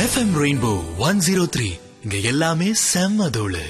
FM rainbow one zero three இங்க எல்லாமே செம்ம தோளு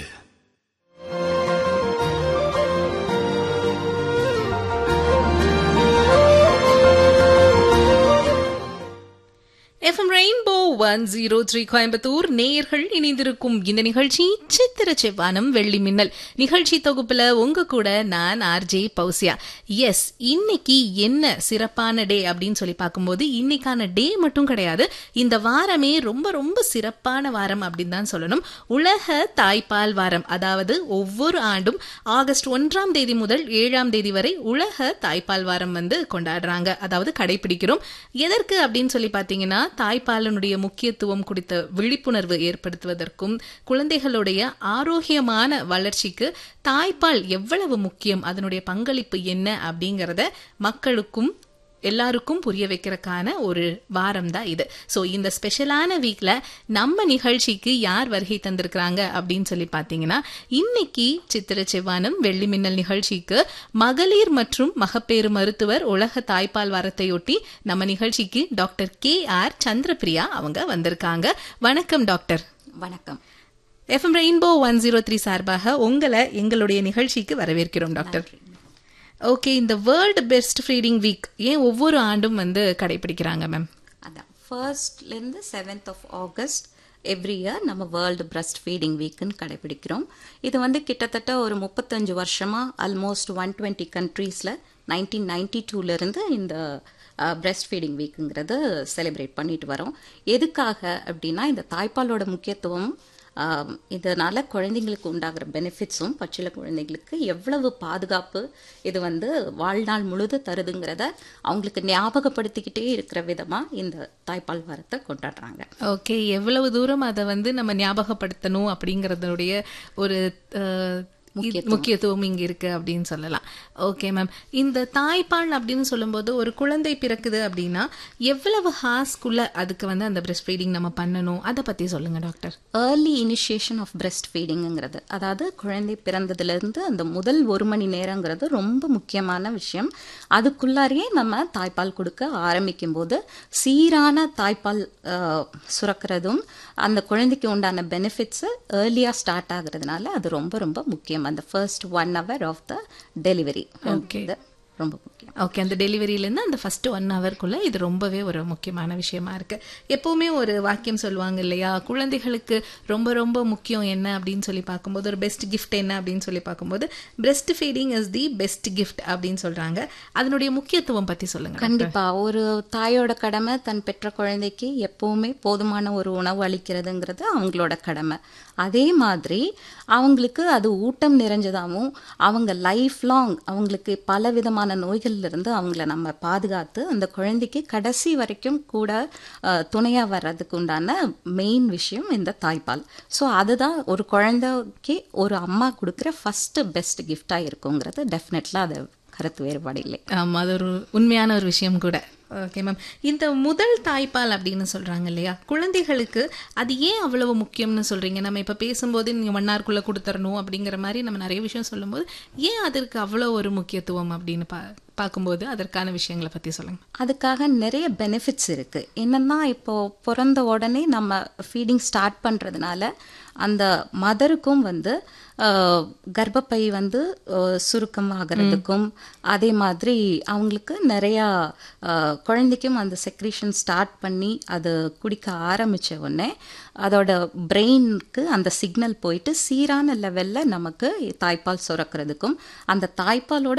FM rainbow one zero three Coimbatore நேயர்கள் இணைந்திருக்கும் இந்த நிகழ்ச்சி சித்திர செவ்வானம் வெள்ளி மின்னல் நிகழ்ச்சி தொகுப்புல உங்க கூட நான் ஆர்ஜே பௌசியா எஸ் இன்னைக்கு என்ன சிறப்பான டே அப்படின்னு சொல்லி பார்க்கும்போது இன்னைக்கான டே மட்டும் கிடையாது இந்த வாரமே ரொம்ப ரொம்ப சிறப்பான வாரம் அப்படின்னு தான் சொல்லணும் உலக தாய்ப்பால் வாரம் அதாவது ஒவ்வொரு ஆண்டும் ஆகஸ்ட் ஒன்றாம் தேதி முதல் ஏழாம் தேதி வரை உலக தாய்ப்பால் வாரம் வந்து கொண்டாடுறாங்க அதாவது கடைபிடிக்கிறோம் எதற்கு அப்படின்னு சொல்லி பார்த்தீங்கன்னா தாய்ப்பாலனுடைய முக்கியத்துவம் குறித்த விழிப்புணர்வு ஏற்படுத்துவதற்கும் குழந்தைகளுடைய ஆரோக்கியமான வளர்ச்சிக்கு தாய்ப்பால் எவ்வளவு முக்கியம் அதனுடைய பங்களிப்பு என்ன அப்படிங்கறத மக்களுக்கும் எல்லாருக்கும் புரிய வைக்கிறதுக்கான ஒரு வாரம் தான் இது ஸோ இந்த ஸ்பெஷலான வீக்ல நம்ம நிகழ்ச்சிக்கு யார் வருகை தந்திருக்கிறாங்க அப்படின்னு சொல்லி பார்த்தீங்கன்னா இன்னைக்கு சித்திர செவ்வானம் வெள்ளி மின்னல் நிகழ்ச்சிக்கு மகளிர் மற்றும் மகப்பேறு மருத்துவர் உலக தாய்ப்பால் வாரத்தையொட்டி நம்ம நிகழ்ச்சிக்கு டாக்டர் கே ஆர் சந்திரபிரியா அவங்க வந்திருக்காங்க வணக்கம் டாக்டர் வணக்கம் FM rainbow one zero three சார்பாக உங்களை எங்களுடைய நிகழ்ச்சிக்கு வரவேற்கிறோம் டாக்டர் ஓகே இந்த வேர்ல்டு பெஸ்ட் ஃபீடிங் வீக் ஏன் ஒவ்வொரு ஆண்டும் வந்து கடைபிடிக்கிறாங்க மேம் அதான் ஃபர்ஸ்ட்லேருந்து seventh of August every year நம்ம வேர்ல்டு பிரஸ்ட் ஃபீடிங் வீக்குன்னு கடைபிடிக்கிறோம் இது வந்து கிட்டத்தட்ட ஒரு முப்பத்தஞ்சு வருஷமாக ஆல்மோஸ்ட் ஒன் டுவெண்ட்டி கண்ட்ரீஸில் நைன்டீன் நைன்டி டூலேருந்து இந்த பிரஸ்ட் ஃபீடிங் வீக்குங்கிறது செலிப்ரேட் பண்ணிட்டு வரோம் எதுக்காக அப்படின்னா இந்த தாய்ப்பாலோட முக்கியத்துவம் இதனால குழந்தைங்களுக்கு உண்டாகிற பெனிஃபிட்ஸும் பச்சில குழந்தைங்களுக்கு எவ்வளவு பாதுகாப்பு இது வந்து வாழ்நாள் முழுது தருதுங்கிறத அவங்களுக்கு ஞாபகப்படுத்திக்கிட்டே இருக்கிற விதமா இந்த தாய்ப்பால் வாரத்தை கொண்டாடுறாங்க ஓகே எவ்வளவு தூரம் அதை வந்து நம்ம ஞாபகப்படுத்தணும் அப்படிங்கறதுடைய ஒரு முக்கியத்துவம் இங்க இருக்கு அப்படின்னு சொல்லலாம் ஓகே மேம் இந்த தாய்ப்பால் அப்படின்னு சொல்லும்போது ஒரு குழந்தை பிறக்குது அப்படின்னா எவ்வளவு ஹார்ஸ்க்குள்ள அதுக்கு வந்து அந்த பிரஸ்ட் ஃபீடிங் நம்ம பண்ணணும் அதை பத்தி சொல்லுங்க doctor early initiation of breast ஃபீடிங்கிறது அதாவது குழந்தை பிறந்ததுலேருந்து அந்த முதல் ஒரு மணி நேரங்கிறது ரொம்ப முக்கியமான விஷயம் அதுக்குள்ளாரையே நம்ம தாய்ப்பால் கொடுக்க ஆரம்பிக்கும் போது சீரான தாய்ப்பால் சுரக்கிறதும் அந்த குழந்தைக்கு உண்டான பெனிஃபிட்ஸ் ஏர்லியாக ஸ்டார்ட் ஆகுறதுனால அது ரொம்ப ரொம்ப முக்கியம் அந்த first one hour of the delivery ரொம்ப முக்கியம் ஓகே அந்த டெலிவரியிலேருந்து அந்த ஃபர்ஸ்ட் ஒன் ஹவர்க்குள்ள இது ரொம்பவே ஒரு முக்கியமான விஷயமா இருக்கு எப்பவுமே ஒரு வாக்கியம் சொல்லுவாங்க இல்லையா குழந்தைகளுக்கு ரொம்ப ரொம்ப முக்கியம் என்ன அப்படின்னு சொல்லி பார்க்கும்போது ஒரு பெஸ்ட் கிஃப்ட் என்ன அப்படின்னு சொல்லி பார்க்கும்போது breast feeding is the best gift அப்படின்னு சொல்றாங்க அதனுடைய முக்கியத்துவம் பத்தி சொல்லுங்க கண்டிப்பா ஒரு தாயோட கடமை தன் பெற்ற குழந்தைக்கு எப்பவுமே போதுமான ஒரு உணவு அளிக்கிறதுங்கிறது அவங்களோட கடமை அதே மாதிரி அவங்களுக்கு அது ஊட்டம் நிறைஞ்சதாகவும் அவங்க லைஃப் லாங் அவங்களுக்கு பல விதமான நோய்கள் இருந்து அவங்கள நம்ம பாதுகாத்து அந்த குழந்தைக்கு கடைசி வரைக்கும் கூட துணையாக வர்றதுக்கு உண்டான மெயின் விஷயம் இந்த தாய்ப்பால் ஸோ அதுதான் ஒரு குழந்தைக்கு ஒரு அம்மா கொடுக்குற ஃபஸ்ட்டு பெஸ்ட் கிஃப்டாக இருக்குங்கிறது டெஃபினெட்லாம் அது கருத்து வேறுபாடு இல்லை ஆமாம் அது ஒரு உண்மையான ஒரு விஷயம் கூட ஓகே மேம் இந்த முதல் தாய்ப்பால் அப்படின்னு சொல்றாங்க இல்லையா குழந்தைகளுக்கு அது ஏன் அவ்வளவு முக்கியம்னு சொல்றீங்க நம்ம இப்ப பேசும்போது நீங்க மன்னார்க்குள்ள கொடுத்துடணும் அப்படிங்கிற மாதிரி நம்ம நிறைய விஷயம் சொல்லும்போது ஏன் அதற்கு அவ்வளோ ஒரு முக்கியத்துவம் அப்படின்னு பா பார்க்கும்போது அதற்கான விஷயங்களை பற்றி சொல்லுங்க அதுக்காக நிறைய பெனிஃபிட்ஸ் இருக்குது என்னென்னா இப்போ பிறந்த உடனே நம்ம ஃபீடிங் ஸ்டார்ட் பண்ணுறதுனால அந்த மதருக்கும் வந்து கர்ப்பப்பை வந்து சுருக்கமாகிறதுக்கும் அதே மாதிரி அவங்களுக்கு நிறையா குழந்தைக்கும் அந்த செக்ரீஷன் ஸ்டார்ட் பண்ணி அது குடிக்க ஆரம்பித்த உடனே அதோட பிரெயினுக்கு அந்த சிக்னல் போயிட்டு சீரான லெவலில் நமக்கு தாய்ப்பால் சுரக்கிறதுக்கும் அந்த தாய்ப்பாலோட